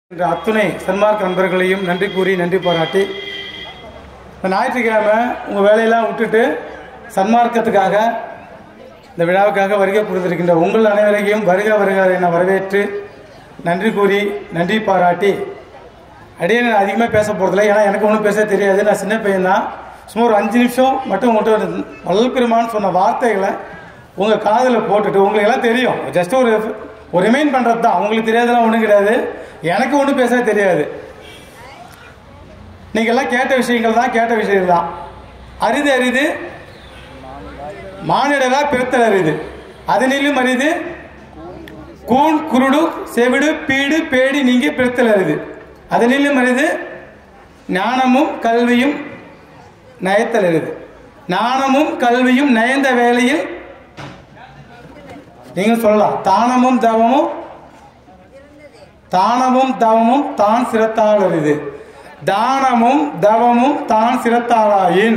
என்ற அத்துணை சன்மார்க்க நண்பர்களையும் நன்றி கூறி நன்றி பாராட்டி இந்த ஞாயிற்றுக்கிழமை உங்கள் வேலையெல்லாம் விட்டுட்டு சன்மார்க்கத்துக்காக இந்த விழாவுக்காக வருகை புரிந்திருக்கின்ற உங்கள் அனைவரையும் வருக வருக என வரவேற்று நன்றி கூறி நன்றி பாராட்டி அடியே நான் அதிகமாக பேச போகிறதில்ல ஏன்னா எனக்கு ஒன்றும் பேச தெரியாது நான் சின்ன பையன்தான் சும்மா ஒரு அஞ்சு நிமிஷம் மட்டும் உங்கள்கிட்ட வல்லப்பெருமான்னு சொன்ன வார்த்தைகளை உங்கள் காதில் போட்டுட்டு உங்களுக்கு எல்லாம் தெரியும் ஜஸ்ட் ஒரு ஒரு ரிமைண்ட் பண்ணுறது தான் உங்களுக்கு தெரியாதெல்லாம் ஒன்றும் கிடையாது எனக்கு ஒன்றும் பேச தெரியாது நீங்கள் எல்லாம் கேட்ட விஷயங்கள் தான் கேட்ட விஷயம் தான் அரிது அரிது மானிடரா பிறத்தல் அரிது அதனிலும் அரிது கூன் குருடு செவிடு பீடு பேடி நீங்க பிறத்தல் அரிது அதனிலும் அரிது ஞானமும் கல்வியும் நயத்தல் அரிது ஞானமும் கல்வியும் நயந்த வேளையில் நீங்க சொல்லலாம் தானமும் தவமும் தானமும் தவமும் தான் சிரத்தால் அரிது தானமும் தவமும் தான் சிரத்தாளாயின்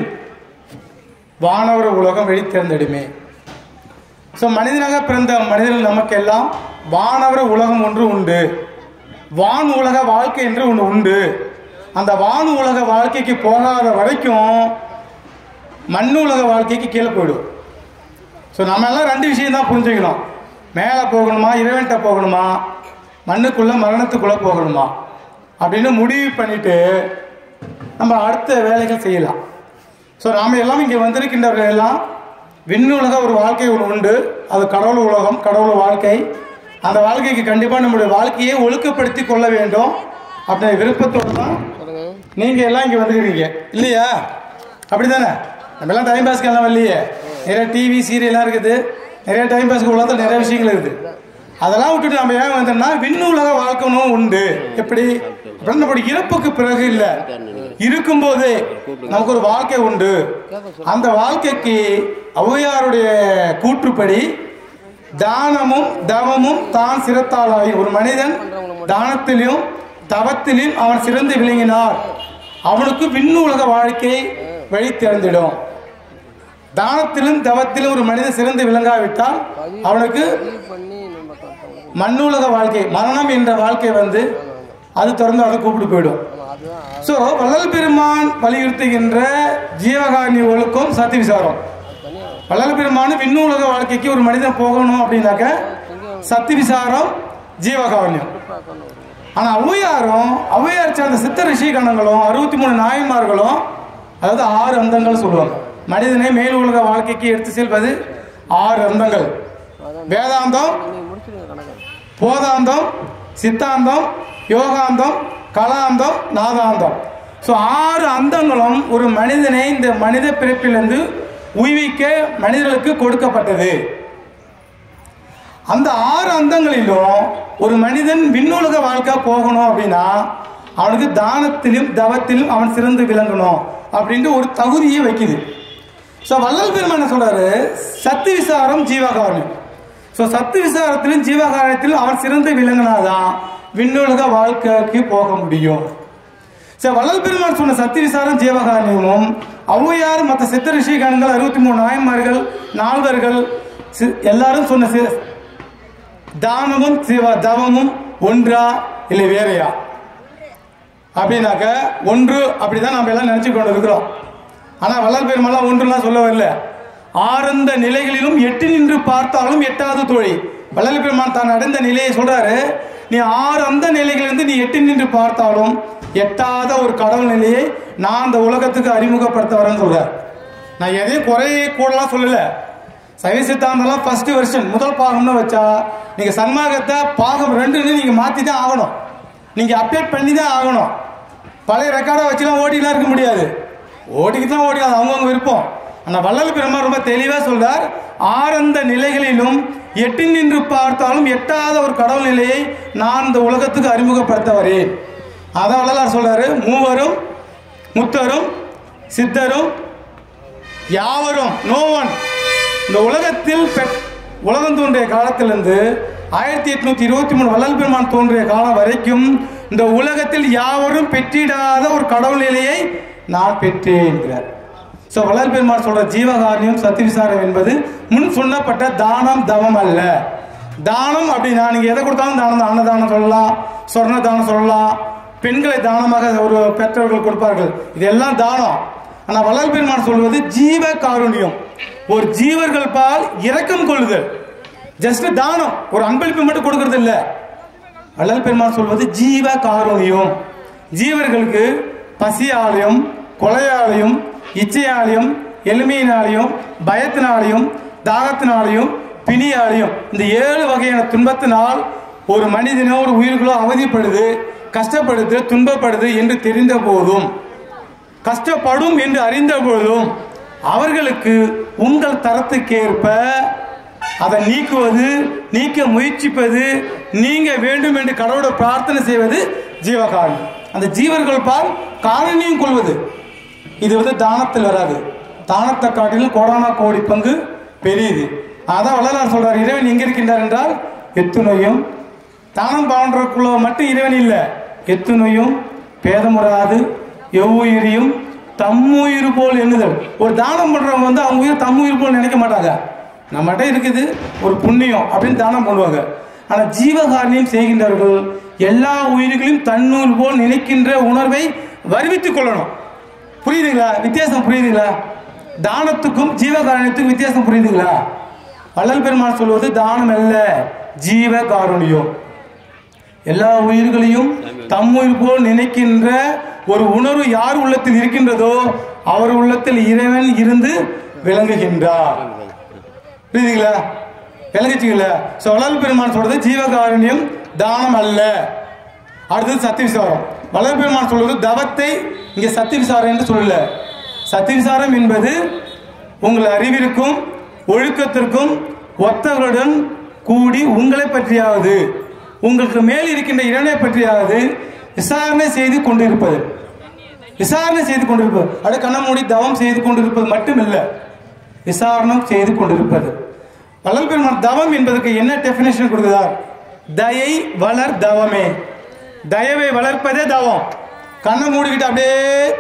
வானவர் உலகம் வெளித்திறந்திடுமே ஸோ மனிதனாக பிறந்த மனிதர்கள் நமக்கெல்லாம் வானவர உலகம் ஒன்று உண்டு வான் உலக வாழ்க்கை என்று ஒன்று உண்டு அந்த வான் உலக வாழ்க்கைக்கு போகாத வரைக்கும் மண் உலக வாழ்க்கைக்கு கீழே போயிடும் ஸோ நம்ம எல்லாம் ரெண்டு விஷயம் தான் புரிஞ்சுக்கணும் மேலே போகணுமா இறைவன்கிட்ட போகணுமா மண்ணுக்குள்ள மரணத்துக்குள்ள போகணுமா அப்படின்னு முடிவு பண்ணிட்டு நம்ம அடுத்த வேலைகள் செய்யலாம் ஸோ நாம் எல்லாம் இங்கே வந்திருக்கின்றவர்கள் எல்லாம் விண்ணுலக ஒரு வாழ்க்கை ஒன்று உண்டு அது கடவுள் உலகம் கடவுள் வாழ்க்கை அந்த வாழ்க்கைக்கு கண்டிப்பாக நம்முடைய வாழ்க்கையை ஒழுக்கப்படுத்தி கொள்ள வேண்டும் அப்படின்ற விருப்பத்தோடு தான் நீங்கள் எல்லாம் இங்கே வந்துருக்கீங்க இல்லையா அப்படி தானே நம்ம எல்லாம் டைம் பாஸ்க்கு எல்லாம் வரலையே நிறைய டிவி சீரியல்லாம் இருக்குது நிறைய டைம் பாஸ்க்கு உலகத்தில் நிறைய விஷயங்கள் இருக்குது அதெல்லாம் விட்டுட்டு நம்ம ஏன் வந்தோம்னா விண்ணுலக வாழ்க்கணும் உண்டு எப்படி அப்படின்னா நம்மளுடைய இறப்புக்கு பிறகு இல்லை இருக்கும்போதே நமக்கு ஒரு வாழ்க்கை உண்டு அந்த வாழ்க்கைக்கு ஔவையாருடைய கூற்றுப்படி தானமும் தவமும் தான் சிறத்தாளாய் ஒரு மனிதன் தானத்திலும் தவத்திலும் அவன் சிறந்து விளங்கினார் அவனுக்கு விண்ணுலக வாழ்க்கை வழி திறந்திடும் தானத்திலும் தவத்திலும் ஒரு மனிதன் சிறந்து விளங்காவிட்டால் அவனுக்கு பண்ணி நம்ம கட்டணும் மண்ணுலக வாழ்க்கை மரணம் என்ற வாழ்க்கை வந்து அது திறந்து அதை கூப்பிட்டு போயிடும் அதுதான் ஸோ வள்ளல் பெருமான் வலியுறுத்துகின்ற ஜீவகாரணி ஒழுக்கம் சத்தி விசாரம் வள்ளல் பெருமான் விண்ணுலக வாழ்க்கைக்கு ஒரு மனிதன் போகணும் அப்படின்னாக்க சத்தி விசாரம் ஜீவகாரண்யம் பார்க்கணும் ஆனா ஔவையாரும் ஔவையார் சேர்ந்த சித்த ரிஷிகணங்களும் அறுபத்தி மூணு நாயன்மார்களும் அதாவது ஆறு அந்தங்கள் சொல்லுவாங்க மனிதனை மேல் உலக வாழ்க்கைக்கு எடுத்து செல்வது ஆறு அந்தங்கள் வேதாந்தம் நீங்கள் முடிச்சிருங்க கணக்கு போதாந்தம் சித்தாந்தம் யோகாந்தம் கலாந்தம் நாதாந்தம் ஸோ ஆறு அந்தங்களும் ஒரு மனிதனை இந்த மனித பிறப்பிலிருந்து உய்விக்க மனிதர்களுக்கு கொடுக்கப்பட்டது அந்த ஆறு அந்தங்களிலும் ஒரு மனிதன் விண்ணுலக வாழ்க்கை போகணும் அப்படின்னா அவனுக்கு தானத்திலும் தவத்திலும் அவன் சிறந்து விளங்கணும் அப்படின்ட்டு ஒரு தகுதியை வைக்குது ஸோ வள்ளல் பெருமான் என்ன சொல்றாரு சத்து விசாரம் ஜீவகாரணம் ஸோ சத்து விசாரத்திலும் ஜீவகாரணத்திலும் அவன் சிறந்து விளங்கினாதான் விண்ணுலக வாழ்க்கைக்கு போக முடியும் சரி வள்ளல் பெருமான் சொன்ன சத்தி விசாரம் ஜீவகாரணியமும் ஔவையார் மற்ற சித்த ரிஷிகணங்கள் அறுபத்தி மூணு நாயன்மார்கள் நால்வர்கள் சி- எல்லாரும் சொன்ன சி- தானமும் சிவ தவமும் ஒன்றா இல்லை வேறையா அப்படின்னாக்க ஒன்று அப்படிதான் நம்ம எல்லாம் நினைச்சு கொண்டு இருக்கிறோம் ஆனா வள்ளல் பெருமாள் ஒன்றுலாம் சொல்ல வரல ஆறந்த நிலைகளிலும் எட்டு நின்று பார்த்தாலும் எட்டாவது தோழி வள்ளல் பெருமான் தான் அடைந்த நிலையை சொல்றாரு நீ ஆறு அந்த நிலைகளிலிருந்து நீ எட்டு நின்று பார்த்தாலும் எட்டாத ஒரு கடவுள் நிலையை நான் அந்த உலகத்துக்கு அறிமுகப்படுத்த வரேன்னு சொல்றார் நான் எதையும் குறைய கூடலாம் சொல்லல சைவ சித்தாந்தம்லாம் ஃபர்ஸ்ட் வெர்ஷன் முதல் பாகம்னு வச்சா நீங்க சன்மார்க்கத்தை பாகம் ரெண்டுன்னு நீங்க மாத்தி தான் ஆகணும் நீங்க அப்டேட் பண்ணி தான் ஆகணும் பழைய ரெக்கார்டை வச்சுலாம் ஓட்டிலாம் இருக்க முடியாது ஓட்டிக்கிட்டு தான் ஓட்டிக்கலாம் அவங்கவுங்க விருப்பம் ஆனால் வள்ளல் பெருமாள் ரொம்ப தெளிவாக சொல்றார் ஆறந்த நிலைகளிலும் எட்டு நின்று பார்த்தாலும் எட்டாத ஒரு கடவுள் நிலையை நான் இந்த உலகத்துக்கு அறிமுகப்படுத்த வரேன் அதான் வள்ளலார் சொல்றாரு மூவரும் முத்தரும் சித்தரும் யாவரும் நோவன் இந்த உலகத்தில் பெ- உலகம் தோன்றிய காலத்திலிருந்து ஆயிரத்தி எட்நூத்தி இருபத்தி மூணு வள்ளல் பெருமான் தோன்றிய காலம் வரைக்கும் இந்த உலகத்தில் யாவரும் பெற்றிடாத ஒரு கடவுள் நிலையை நான் பெற்றேன் என்கிறார் ஸோ வள்ளல் பெருமான் சொல்ற ஜீவகாரியம் சத்திவிசாரம் என்பது முன் சொன்னப்பட்ட தானம் தவம் அல்ல தானம் அப்படின்னா நீங்க எதை கொடுத்தாலும் தானம் தான் அன்னதானம் சொல்லலாம் சொர்ண தானம் சொல்லலாம் பெண்களை தானமாக ஒரு பெற்றவர்கள் கொடுப்பார்கள் இதெல்லாம் தானம் ஆனா வள்ளல் பெருமான் சொல்வது ஜீவ காருண்யம் ஒரு ஜீவர்கள் பால் இரக்கம் கொள்ளுதல் ஜஸ்ட் தானம் ஒரு அன்பளிப்பு மட்டும் கொடுக்கறது இல்ல வள்ளல் பெருமான் சொல்வது ஜீவ காருண்யம் ஜீவர்களுக்கு பசியாலையும் கொலையாலையும் இச்சையாலையும் எளிமையினாலையும் பயத்தினாலையும் தாகத்தினாலையும் பிணியாலையும் இந்த ஏழு வகையான துன்பத்தினால் ஒரு மனிதனோ ஒரு உயிர்களோ அவதிப்படுது கஷ்டப்படுது துன்பப்படுது என்று தெரிந்த போதும் கஷ்டப்படும் என்று அறிந்த பொழுதும் அவர்களுக்கு உங்கள் தரத்துக்கேற்ப அதை நீக்குவது நீக்க முயற்சிப்பது நீங்க வேண்டும் என்று கடவுளை பிரார்த்தனை செய்வது ஜீவகாரணம் அந்த ஜீவர்கள் பால் காரணியும் கொள்வது இது வந்து தானத்தில் வராது தானத்தை காட்டிலும் கோடானா கோடி பங்கு பெரியது அதான் வள்ளலார் சொல்றார் இறைவன் எங்க இருக்கின்றார் என்றால் எத்துணையும் தானம் பண்றதுக்குள்ள மட்டும் இறைவன் இல்லை எத்துணையும் பேதமுறாது எவ்வுயிரியும் தம்முயிர் போல் எண்ணுதல் ஒரு தானம் பண்றவங்க வந்து அவங்க உயிர் தம்முயிர் போல் நினைக்க மாட்டாங்க நம்மகிட்ட இருக்குது ஒரு புண்ணியம் அப்படின்னு தானம் பண்ணுவாங்க ஆனா ஜீவகாரணியம் செய்கின்றவர்கள் எல்லா உயிர்களையும் தன்னூர் போல் நினைக்கின்ற உணர்வை வருவித்துக் கொள்ளணும் புரியுதுங்களா வித்தியாசம் புரியுதுங்களா தானத்துக்கும் ஜீவகாரணியத்துக்கும் வித்தியாசம் புரியுதுங்களா வள்ளல் பெருமான் சொல்வது தானம் அல்ல ஜீவ காருண்யம் எல்லா உயிர்களையும் தம் உயிர் போல் நினைக்கின்ற ஒரு உணர்வு யார் உள்ளத்தில் இருக்கின்றதோ அவர் உள்ளத்தில் இறைவன் இருந்து விளங்குகின்றார் புரியுதுங்களா விளங்குச்சுங்களா ஸோ வள்ளல் பெருமான் சொல்றது ஜீவகாருண்யம் தானம் அல்ல அடுத்தது சத்திய விசாரம் வள்ளல் பெருமான் சொல்வது தவத்தை இங்க சத்திய விசாரம் என்று சொல்லல சத்திய விசாரம் என்பது உங்கள் அறிவிற்கும் ஒழுக்கத்திற்கும் ஒத்தவர்களுடன் கூடி உங்களை பற்றியாவது உங்களுக்கு மேல் இருக்கின்ற இறைவனை பற்றியாவது விசாரணை செய்து கொண்டிருப்பது விசாரணை செய்து கொண்டிருப்பது அது கண்ண மூடி தவம் செய்து கொண்டிருப்பது மட்டுமில்ல விசாரணம் செய்து கொண்டிருப்பது வள்ளல் பெருமான் தவம் என்பதற்கு என்ன டெபினேஷன் கொடுக்கிறார் தயை வளர் தவமே தயவை வளர்ப்பதே தவம் கண்ணை மூடிக்கிட்டு அப்படியே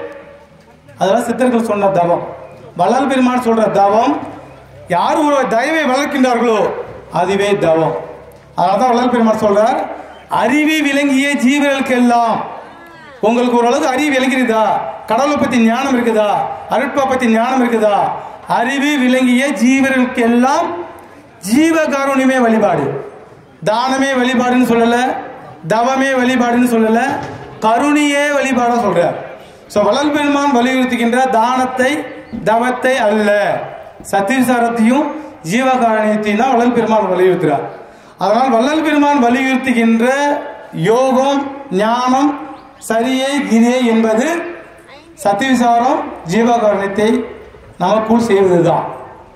அதெல்லாம் சித்தர்கள் சொன்ன தவம் வள்ளல் பெருமான் சொல்ற தவம் யார் ஒரு தயவை வளர்க்கின்றார்களோ அதுவே தவம் அதனால வள்ளல் பெருமான் சொல்றார் அறிவி விளங்கிய ஜீவர்களுக்கெல்லாம் உங்களுக்கு ஓரளவுக்கு அறிவு விளங்கிருதா கடவுளை பத்தி ஞானம் இருக்குதா அருட்பா பத்தி ஞானம் இருக்குதா அறிவு விளங்கிய ஜீவர்களுக்கெல்லாம் ஜீவ காருண்யமே வழிபாடு தானமே வழிபாடுன்னு சொல்லல தவமே வழிபாடுன்னு சொல்லல கருணியே வழிபாடா சொல்றார் ஸோ வள்ளல் பெருமான் வலியுறுத்துகின்ற தானத்தை தவத்தை அல்ல சத்தியசாரத்தையும் ஜீவகாரணியத்தையும் தான் வள்ளல் பெருமான் வலியுறுத்துறார் அதனால் வள்ளல் பெருமான் வலியுறுத்துகின்ற யோகம் ஞானம் சரியை கிரியை என்பது சத்தியவிசாரம் ஜீவகாரணத்தை நமக்குள் செய்வதுதான்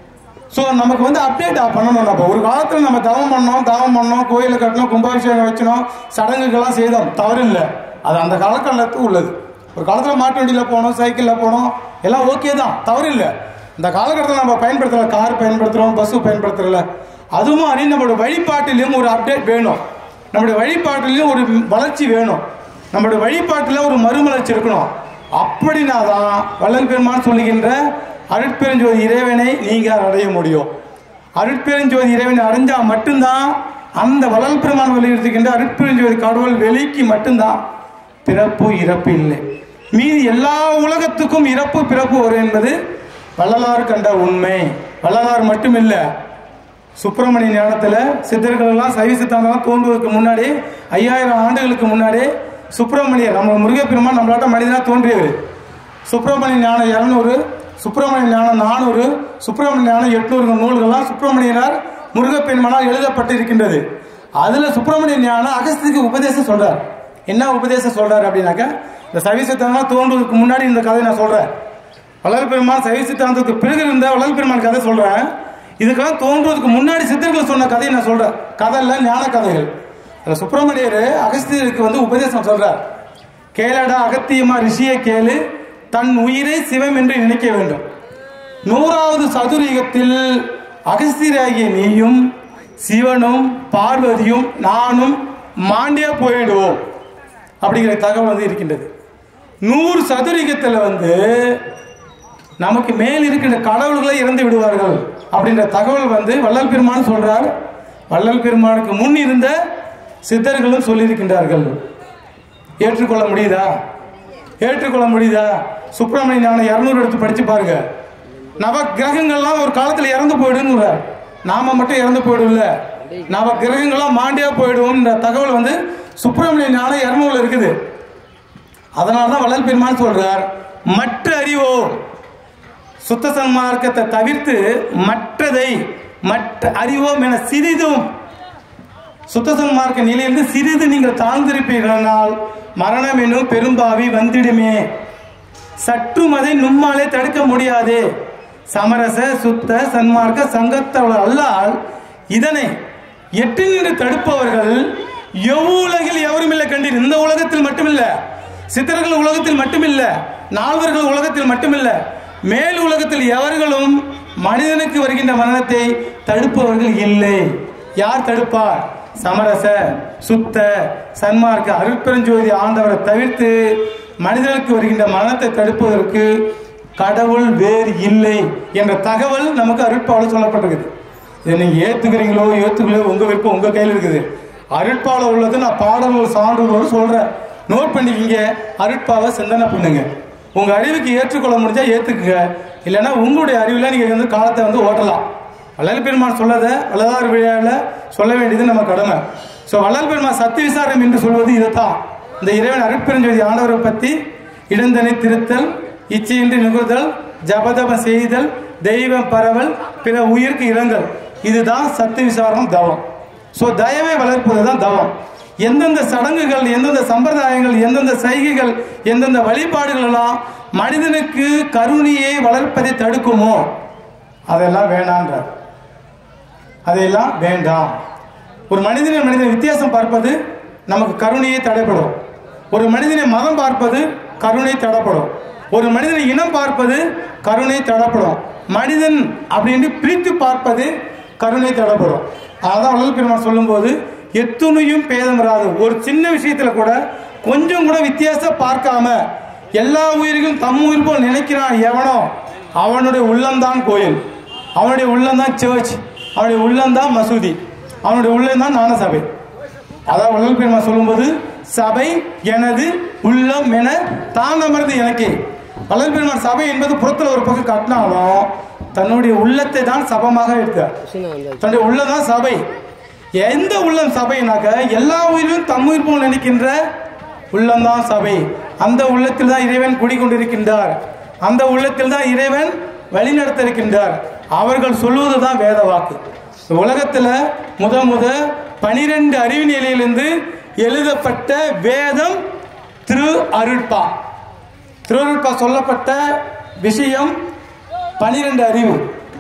ஸோ நமக்கு வந்து அப்டேட் பண்ணணும் நம்ம ஒரு காலத்தில் நம்ம தவம் பண்ணோம் தவம் பண்ணோம் கோயிலை கட்டணும் கும்பாபிஷேகம் வச்சணும் சடங்குகள்லாம் செய்தோம் தவறு இல்லை அது அந்த காலகட்டத்தில் உள்ளது ஒரு காலத்தில் மாட்டு வண்டியில் போனோம் சைக்கிளில் போனோம் எல்லாம் ஓகே தான் தவறு இல்லை இந்த காலகட்டத்தில் நம்ம பயன்படுத்தல கார் பயன்படுத்துகிறோம் பஸ்ஸு பயன்படுத்துறல அதுவும் மாதிரி நம்மளோட வழிபாட்டிலையும் ஒரு அப்டேட் வேணும் நம்முடைய வழிபாட்டிலையும் ஒரு வளர்ச்சி வேணும் நம்முடைய வழிபாட்டில் ஒரு மறுமலர்ச்சி இருக்கணும் அப்படின்னா தான் வள்ளல் பெருமான் சொல்லுகின்ற அருட்பெருஞ்சோதி இறைவனை நீங்கள் அடைய முடியும் அருட்பெருஞ்சோதி இறைவனை அடைஞ்சா மட்டும்தான் அந்த வள்ளல் பெருமான் வலியுறுத்துகின்ற அருட்பெருஞ்சோதி கடவுள் வெளிக்கு மட்டும்தான் பிறப்பு இறப்பு இல்லை மீதி எல்லா உலகத்துக்கும் இறப்பு பிறப்பு வரும் என்பது வள்ளலார் கண்ட உண்மை வள்ளலார் மட்டுமில்லை சுப்பிரமணிய ஞானத்தில் சித்தர்கள் எல்லாம் சைவ சித்தாந்தம் தோன்றுவதற்கு முன்னாடி ஐயாயிரம் ஆண்டுகளுக்கு முன்னாடி சுப்பிரமணியர் நம்ம முருகப்பெருமான் நம்மளாட்ட மனிதனாக தோன்றியவர் சுப்பிரமணிய ஞானம் இரநூறு சுப்பிரமணிய ஞானம் நானூறு சுப்பிரமணிய ஞானம் எட்நூறு நூல்கள்லாம் சுப்பிரமணியனார் முருகப்பெருமானால் எழுதப்பட்டு இருக்கின்றது அதில் சுப்பிரமணிய ஞானம் அகஸ்தியருக்கு உபதேசம் சொல்றார் என்ன உபதேசம் சொல்றாரு அப்படின்னாக்க இந்த சைவ சித்தாந்தம் தோன்றுவதற்கு முன்னாடி இந்த கதை நான் சொல்றேன் வளர் பெருமான் சைவ சித்தாந்தத்துக்கு பிறகு இருந்த வளர் பெருமான் கதை சொல்றேன் இதுக்கெல்லாம் தோன்றுவதற்கு முன்னாடி சித்தர்கள் சொன்ன கதையை நான் சொல்றேன் கதை இல்ல ஞான கதைகள் அதுல சுப்பிரமணியர் அகஸ்தியருக்கு வந்து உபதேசம் சொல்றார் கேளடா அகத்தியமா ரிஷியை கேளு தன் உயிரை சிவம் என்று நினைக்க வேண்டும் நூறாவது சதுரயுகத்தில் அகஸ்தியராகிய நீயும் சிவனும் பார்வதியும் நானும் மாண்டியா போயிடுவோம் அப்படிங்கிற தகவல் வந்து இருக்கின்றது நூறு சதுரயுகத்தில் வந்து நமக்கு மேல் இருக்கின்ற கடவுள்களை இறந்து விடுவார்கள் அப்படின்ற தகவல் வந்து வள்ளல் பெருமான் சொல்றார் வள்ளல் பெருமானுக்கு முன் இருந்த சித்தர்களும் சொல்லியிருக்கின்றார்கள் ஏற்றுக்கொள்ள முடியுதா ஏற்றுக்கொள்ள முடியுதா சுப்பிரமணிய ஞானம் இரநூறு எடுத்து படிச்சு பாருங்க நவ கிரகங்கள்லாம் ஒரு காலத்துல இறந்து போயிடுன்னு நாம மட்டும் இறந்து போயிடும்ல நவ கிரகங்கள்லாம் மாண்டியா போயிடுவோம்ன்ற தகவல் வந்து சுப்பிரமணிய ஞானம் இரநூறுல இருக்குது அதனால தான் வள்ளல் பெருமான் சொல்றார் மற்ற அறிவோ சுத்த சன்மார்க்கத்தை தவிர்த்து மற்றதை மற்ற அறிவோம் என சிறிதும் சுத்த சன்மார்க்க நிலையிலிருந்து சிறிது நீங்கள் தாழ்ந்திருப்பீர்களானால் மரணம் என்னும் பெரும்பாவி வந்திடுமே சற்றும் அதை நும்மாலே தடுக்க முடியாது சமரச சுத்த சன்மார்க்க சங்கத்தவர்கள் அல்லால் இதனை எட்டு நின்று தடுப்பவர்கள் எவ்வுலகில் எவரும் இல்லை கண்டீர் இந்த உலகத்தில் மட்டுமில்ல சித்தர்கள் உலகத்தில் மட்டுமில்ல நால்வர்கள் உலகத்தில் மட்டுமில்ல மேல் உலகத்தில் எவர்களும் மனிதனுக்கு வருகின்ற மரணத்தை தடுப்பவர்கள் இல்லை யார் தடுப்பார் சமரச சுத்த சன்மார்க்க அருட்பெருஞ்சோதி ஆண்டவரை தவிர்த்து மனிதனுக்கு வருகின்ற மரணத்தை தடுப்பதற்கு கடவுள் வேறு இல்லை என்ற தகவல் நமக்கு அருட்பாவில் சொல்லப்பட்டிருக்குது இதை நீங்க ஏத்துக்கிறீங்களோ ஏத்துக்கலையோ உங்க விருப்பம் உங்க கையில் இருக்குது அருட்பாவில் உள்ளது நான் பாடல்கள் சான்றுகளோடு சொல்றேன் நோட் பண்ணிக்கிங்க அருட்பாவை சிந்தனை பண்ணுங்க உங்க அறிவுக்கு ஏற்றுக்கொள்ள முடிஞ்சா ஏத்துக்குங்க இல்லைன்னா உங்களுடைய அறிவில் நீங்க வந்து காலத்தை வந்து ஓட்டலாம் வள்ளல் பெருமான் சொல்லதை வள்ளலார் விழாவில் சொல்ல வேண்டியது நம்ம கடமை ஸோ வள்ளல் பெருமான் சத்திய விசாரம் என்று சொல்வது இதுதான் இந்த இறைவன் அருட்பெருஞ்சோதி ஆண்டவரை பற்றி இடந்தனை திருத்தல் இச்சையின்றி நுகர்தல் ஜபதபம் செய்தல் தெய்வம் பரவல் பிற உயிருக்கு இரங்கல் இதுதான் சத்திய விசாரம் தவம் ஸோ தயவை வளர்ப்பது தான் தவம் எந்தெந்த சடங்குகள் எந்தெந்த சம்பிரதாயங்கள் எந்தெந்த சைகைகள் எந்தெந்த வழிபாடுகள் எல்லாம் மனிதனுக்கு கருணையை வளர்ப்பதை தடுக்குமோ அதெல்லாம் வேணான்றார் அதையெல்லாம் வேண்டாம் ஒரு மனிதனை மனிதன் வித்தியாசம் பார்ப்பது நமக்கு கருணையை தடைப்படும் ஒரு மனிதனை மதம் பார்ப்பது கருணை தடப்படும் ஒரு மனிதனை இனம் பார்ப்பது கருணை தடப்படும் மனிதன் அப்படின்னு பிரித்து பார்ப்பது கருணை தடப்படும் அதான் வள்ளல் பெருமான் சொல்லும்போது எத்துணையும் பேதம் வராது ஒரு சின்ன விஷயத்துல கூட கொஞ்சம் கூட வித்தியாசம் பார்க்காம எல்லா உயிர்களும் தம் உயிர் போல் நினைக்கிறான் எவனோ அவனுடைய உள்ளம்தான் கோயில் அவனுடைய உள்ளம்தான் சர்ச் அவனுடைய உள்ளம்தான் மசூதி அவனுடைய உள்ளம்தான் ஞான சபை அதான் வள்ளல் பெருமான் சொல்லும்போது சபை எனது உள்ளம் என தான் அமர்ந்து எனக்கே வள்ளல் பெருமான் சபை என்பது புறத்தில் ஒரு பக்கம் கட்டினாலும் தன்னுடைய உள்ளத்தை தான் சபமாக எடுத்தார் கிருஷ்ணா வந்தாச்சு தன்னுடைய உள்ளதான் சபை எந்த உள்ளம் சபைனாக்க எல்லா உயிரும் தம் உயிர் போல் நினைக்கின்ற உள்ளம்தான் சபை அந்த உள்ளத்தில் தான் இறைவன் குடிக்கொண்டிருக்கின்றார் அந்த உள்ளத்தில் தான் இறைவன் வழிநடத்த இருக்கின்றார் அவர்கள் சொல்லுவது தான் வேத வாக்கு இந்த உலகத்துல முத முத பனிரெண்டு அறிவு நிலையிலிருந்து எழுதப்பட்ட வேதம் திரு அருட்பா திருவருட்பா சொல்லப்பட்ட விஷயம் பனிரெண்டு அறிவு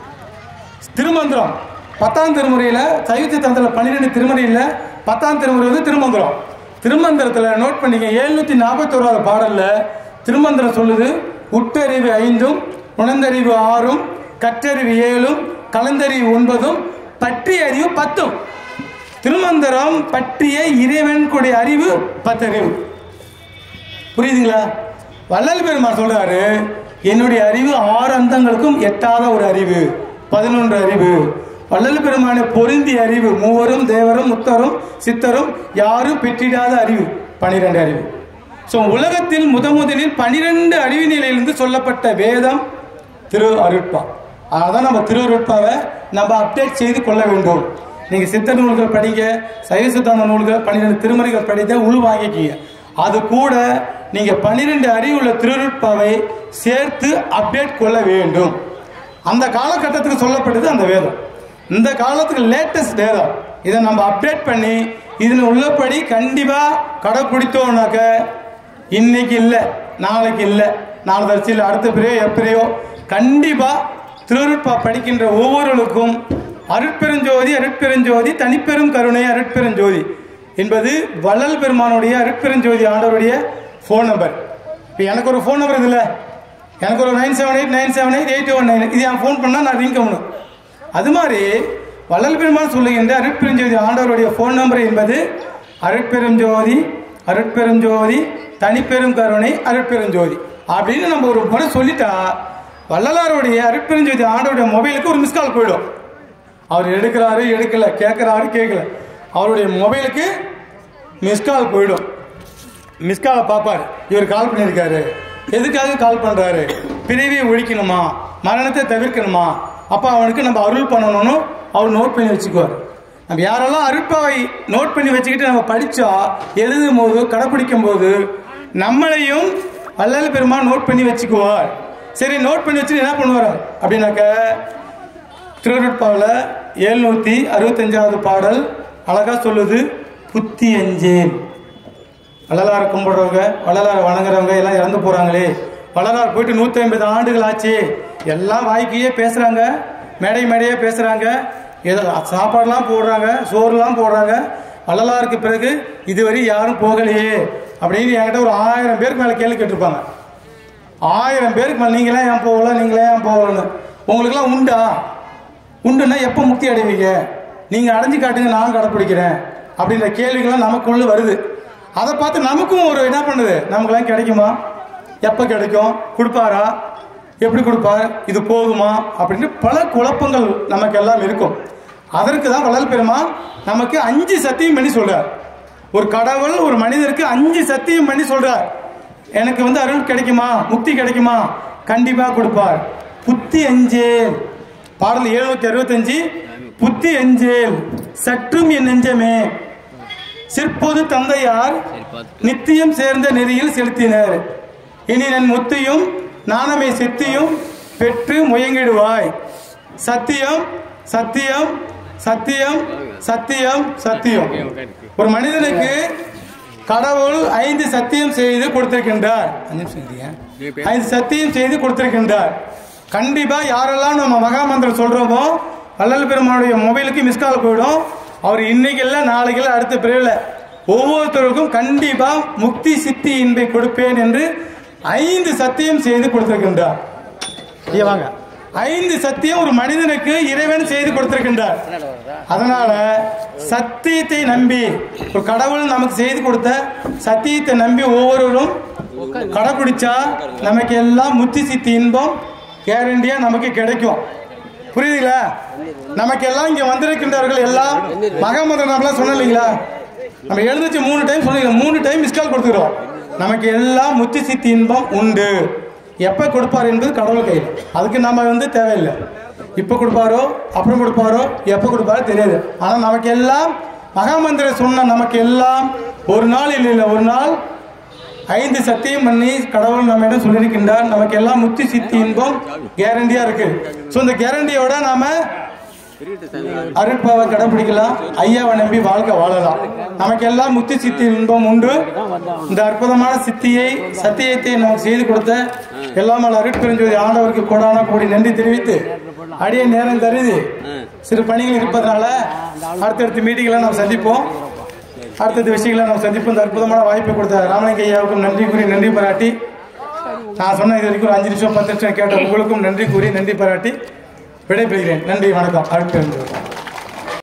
திருமந்திரம் பத்தாம் திருமுறையில் சைவத்தி தந்திர பன்னிரெண்டு திருமுறையில் பத்தாம் திருமுறை வந்து திருமந்திரம் திருமந்திரத்தில் நோட் பண்ணிக்க எழுநூத்தி நாற்பத்தோராவது பாடலில் திருமந்திரம் சொல்லுது உட்டறிவு ஐந்தும் உணர்ந்தறிவு ஆறும் கற்றறிவு ஏழும் கலந்தறிவு ஒன்பதும் பற்றிய அறிவு பத்தும் திருமந்திரம் பற்றிய இறைவன் கூடிய அறிவு பத்தறிவு புரியுதுங்களா வள்ளல் பெருமான் சொல்றாரு என்னுடைய அறிவு ஆறு அந்தங்களுக்கும் எட்டாத ஒரு அறிவு பதினொன்று அறிவு வள்ளல் பெருமானை பொருந்திய அறிவு மூவரும் தேவரும் முத்தரும் சித்தரும் யாரும் பெற்றிடாத அறிவு பனிரெண்டு அறிவு ஸோ உலகத்தில் முத முதலில் பனிரெண்டு அறிவு நிலையிலிருந்து சொல்லப்பட்ட வேதம் திரு அருட்பா அதான் நம்ம திரு அருட்பாவை நம்ம அப்டேட் செய்து கொள்ள வேண்டும் நீங்க சித்த நூல்கள் படிங்க சைவ சித்தாந்த நூல்கள் பன்னிரெண்டு திருமறைகள் படித்த உள் வாங்கிக்கீங்க அது கூட நீங்க பன்னிரெண்டு அறிவுள்ள திருநுட்பாவை சேர்த்து அப்டேட் கொள்ள வேண்டும் அந்த காலகட்டத்துக்கு சொல்லப்பட்டது அந்த வேதம் இந்த காலத்துக்கு லேட்டஸ்ட் வேதம் இதை நம்ம அப்டேட் பண்ணி இதில் உள்ளபடி கண்டிப்பா கடைப்பிடித்தோம்னாக்க இன்னைக்கு இல்லை நாளைக்கு இல்லை நாளை தரிசியில் அடுத்த பிறையோ எப்பிறையோ கண்டிப்பா திருநுட்பா படிக்கின்ற ஒவ்வொருவருக்கும் அருட்பெருஞ்சோதி அருட்பெருஞ்சோதி தனிப்பெரும் கருணை அருட்பெருஞ்சோதி என்பது வள்ளல் பெருமானுடைய அருட்பெருஞ்சோதி ஆண்டவருடைய ஃபோன் நம்பர் இப்போ எனக்கு ஒரு ஃபோன் நம்பர் இதில் எனக்கு ஒரு nine seven eight nine seven eight eight one nine இது என் ஃபோன் பண்ணால் நான் ரிங் பண்ணணும் அது மாதிரி வள்ளல் பெருமான் சொல்லுகின்ற அருட்பெருஞ்சோதி ஆண்டவருடைய ஃபோன் நம்பர் என்பது அருட்பெருஞ்சோதி அருட்பெருஞ்சோதி தனிப்பெரும் கருணை அருட்பெருஞ்சோதி அப்படின்னு நம்ம ஒரு முறை சொல்லிட்டா வள்ளலாருடைய அருட்பெருஞ்சோதி ஆண்டவருடைய மொபைலுக்கு ஒரு மிஸ் கால் போயிடும் அவர் எடுக்கிறாரு எடுக்கல கேட்குறாரு கேட்கல அவருடைய மொபைலுக்கு மிஸ்கால் போயிடும் மிஸ்காலை பார்ப்பார் இவர் கால் பண்ணியிருக்காரு எதுக்காக கால் பண்ணுறாரு பிறவியை ஒழிக்கணுமா மரணத்தை தவிர்க்கணுமா அப்போ அவனுக்கு நம்ம அருள் பண்ணணும்னு அவர் நோட் பண்ணி வச்சுக்குவார் நம்ம யாரெல்லாம் அருட்பாவை நோட் பண்ணி வச்சுக்கிட்டு நம்ம படித்தா எழுதும் போது கடைப்பிடிக்கும் போது நம்மளையும் வள்ளல் பெருமான் நோட் பண்ணி வச்சுக்குவார் சரி நோட் பண்ணி வச்சுட்டு என்ன பண்ணுவார் அப்படின்னாக்க திருவருட்பாவில் எழுநூற்றி அறுபத்தஞ்சாவது பாடல் அழகா சொல்லுது புத்தி அஞ்சேன் வள்ளலாரை கும்பிடுறவங்க வள்ளலாரை வணங்குறவங்க எல்லாம் இறந்து போறாங்களே வள்ளலார் போயிட்டு நூற்றி ஐம்பது ஆண்டுகள் ஆச்சு எல்லாம் வாய்க்கையே பேசுறாங்க மேடை மேடையே பேசுறாங்க ஏதோ சாப்பாடுலாம் போடுறாங்க சோறுலாம் போடுறாங்க வள்ளலாருக்கு பிறகு இதுவரை யாரும் போகலையே அப்படின்னு என்கிட்ட ஒரு ஆயிரம் பேருக்கு மேலே கேள்வி கேட்டிருப்பாங்க ஆயிரம் பேருக்கு மேலே நீங்களே ஏன் போகல நீங்களே ஏன் போகலன்னு உங்களுக்குலாம் உண்டா உண்டுன்னா எப்போ முக்தி அடைவீங்க நீங்கள் அடைஞ்சு காட்டுங்க நான் கடைப்பிடிக்கிறேன் அப்படின்ற கேள்விகள்லாம் நமக்குள்ள வருது அதை பார்த்து நமக்கும் ஒரு என்ன பண்ணுது நமக்குலாம் கிடைக்குமா எப்போ கிடைக்கும் கொடுப்பாரா எப்படி கொடுப்பார் இது போதுமா அப்படின்னு பல குழப்பங்கள் நமக்கு எல்லாம் இருக்கும் அதற்கு தான் வள்ளல் பெருமான் நமக்கு அஞ்சு சத்தியம் பண்ணி சொல்றார் ஒரு கடவுள் ஒரு மனிதருக்கு அஞ்சு சத்தியம் பண்ணி சொல்றார் எனக்கு வந்து அருள் கிடைக்குமா முக்தி கிடைக்குமா கண்டிப்பா கொடுப்பார் புத்தி அஞ்சேல் பாடல் எழுநூத்தி அறுபத்தஞ்சு புத்தி அஞ்சேல் சற்றும் என் நெஞ்சமே சிற்போது தந்தையார் நித்தியம் சேர்ந்த நெறியில் செலுத்தினர் இனி நன் முத்தியும் நாணமை சித்தியும் பெற்று முயங்கிடுவாய் சத்தியம் சத்தியம் சத்தியம் சத்தியம் சத்தியம் ஒரு மனிதனுக்கு கடவுள் ஐந்து சத்தியம் செய்து கொடுத்திருக்கின்றார் அஞ்சு நிமிஷம் இருங்க. ஐந்து சத்தியம் செய்து கொடுத்திருக்கின்றார் கண்டிப்பா யாரெல்லாம் நம்ம மகாமந்திரம் சொல்றோமோ வள்ளல் பெருமானுடைய மொபைலுக்கு மிஸ்கால் போயிடும் அவர் இன்னைக்கு இல்லை நாளைக்கு இல்லை அடுத்த பிரிவில் ஒவ்வொருத்தருக்கும் கண்டிப்பா முக்தி சித்தி இன்பை கொடுப்பேன் என்று ஐந்து சத்தியம் செய்து கொடுத்திருக்கின்றார் இங்க வாங்க ஐந்து சத்தியம் ஒரு மனிதனுக்கு இறைவன் செய்து கொடுத்திருக்கின்றார் அதனால சத்தியத்தை நம்பி ஒரு கடவுள் நமக்கு செய்து கொடுத்த சத்தியத்தை நம்பி ஒவ்வொருவரும் கடைபிடிச்சா நமக்கு எல்லாம் முத்தி சித்தி இன்பம் கேரண்டியா நமக்கு கிடைக்கும் புரியுதுங்களா நமக்கு எல்லாம் இங்க வந்திருக்கின்றவர்கள் எல்லாம் மகாமந்திரம் நம்மளாம் சொன்னோம் இல்லைங்களா நம்ம எழுந்துச்சு மூணு டைம் சொன்னீங்க மூணு டைம் மிஸ்கால் கொடுத்துக்கிறோம் நமக்கு எல்லாம் முத்தி சித்தி இன்பம் உண்டு எப்போ கொடுப்பார் என்பது கடவுள் கையில் அதுக்கு நம்ம வந்து தேவையில்லை இப்போ கொடுப்பாரோ அப்புறம் கொடுப்பாரோ எப்போ கொடுப்பாரோ தெரியாது ஆனால் நமக்கு எல்லாம் மகாமந்திரம் சொன்ன நமக்கு எல்லாம் ஒரு நாள் இல்லை இல்லை ஒரு நாள் ஐந்து சத்தியம் பண்ணி கடவுள் நம்மிடம் சொல்லியிருக்கின்றார் நமக்கு எல்லாம் முத்தி சித்தி இன்பம் கேரண்டியா இருக்கு ஸோ இந்த கேரண்டியோட நாம அருட்பாவை கடைபிடிக்கலாம் ஐயாவை நம்பி வாழ்க்கை வாழலாம் நமக்கு எல்லாம் முத்தி சித்தி இன்பம் உண்டு இந்த அற்புதமான சித்தியை சத்தியத்தை நமக்கு செய்து கொடுத்த எல்லாம் அருட்பெருஞ்சோதி ஆண்டவருக்கு கோடான கோடி நன்றி தெரிவித்து அடிய நேரம் கருதி சிறு பணிகள் இருப்பதனால அடுத்தடுத்த மீட்டிங்களை நாம் சந்திப்போம் அடுத்தடுத்த விஷயங்களை நாம் சந்திப்போம் இந்த அற்புதமான வாய்ப்பை கொடுத்த ராமலிங்க ஐயாவுக்கும் நன்றி கூறி நன்றி பாராட்டி நான் சொன்ன இது வரைக்கும் ஒரு அஞ்சு நிமிஷம் பத்து நிமிஷம் கேட்ட உங்களுக்கும் நன்றி கூறி நன்றி பாராட்டி விடைபெறுகிறேன் நன்றி வணக்கம் அருட்பெருஞ்சோதி